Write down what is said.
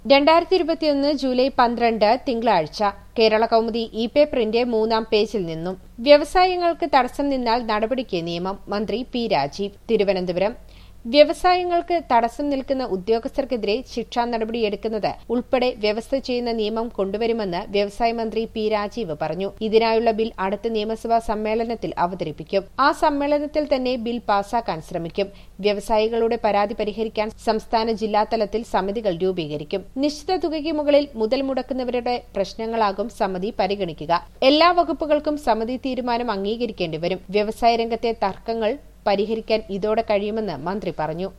രണ്ടായിരത്തി ഇരുപത്തിയൊന്ന് ജൂലൈ പന്ത്രണ്ട് തിങ്കളാഴ്ച കേരള കൗമുദി ഇ പേപ്പറിന്റെ മൂന്നാം പേജിൽ നിന്നും വ്യവസായങ്ങൾക്ക് തടസ്സം നിന്നാൽ നടപടിക്ക് നിയമം മന്ത്രി പി രാജീവ് തിരുവനന്തപുരം വ്യവസായങ്ങൾക്ക് തടസ്സം നിൽക്കുന്ന ഉദ്യോഗസ്ഥർക്കെതിരെ ശിക്ഷാ നടപടിയെടുക്കുന്നത് ഉൾപ്പെടെ വ്യവസ്ഥ ചെയ്യുന്ന നിയമം കൊണ്ടുവരുമെന്ന് വ്യവസായ മന്ത്രി പി രാജീവ് പറഞ്ഞു ഇതിനായുള്ള ബിൽ അടുത്ത നിയമസഭാ സമ്മേളനത്തിൽ അവതരിപ്പിക്കും ആ സമ്മേളനത്തിൽ തന്നെ ബിൽ പാസാക്കാൻ ശ്രമിക്കും വ്യവസായികളുടെ പരാതി പരിഹരിക്കാൻ സംസ്ഥാന ജില്ലാതലത്തിൽ സമിതികൾ രൂപീകരിക്കും നിശ്ചിത തുകയ്ക്ക് മുകളിൽ മുതൽ മുടക്കുന്നവരുടെ പ്രശ്നങ്ങളാകും സമിതി പരിഗണിക്കുക എല്ലാ വകുപ്പുകൾക്കും സമിതി തീരുമാനം അംഗീകരിക്കേണ്ടി വരും വ്യവസായ രംഗത്തെ തർക്കങ്ങൾ പരിഹരിക്കാൻ ഇതോടെ കഴിയുമെന്ന് മന്ത്രി പറഞ്ഞു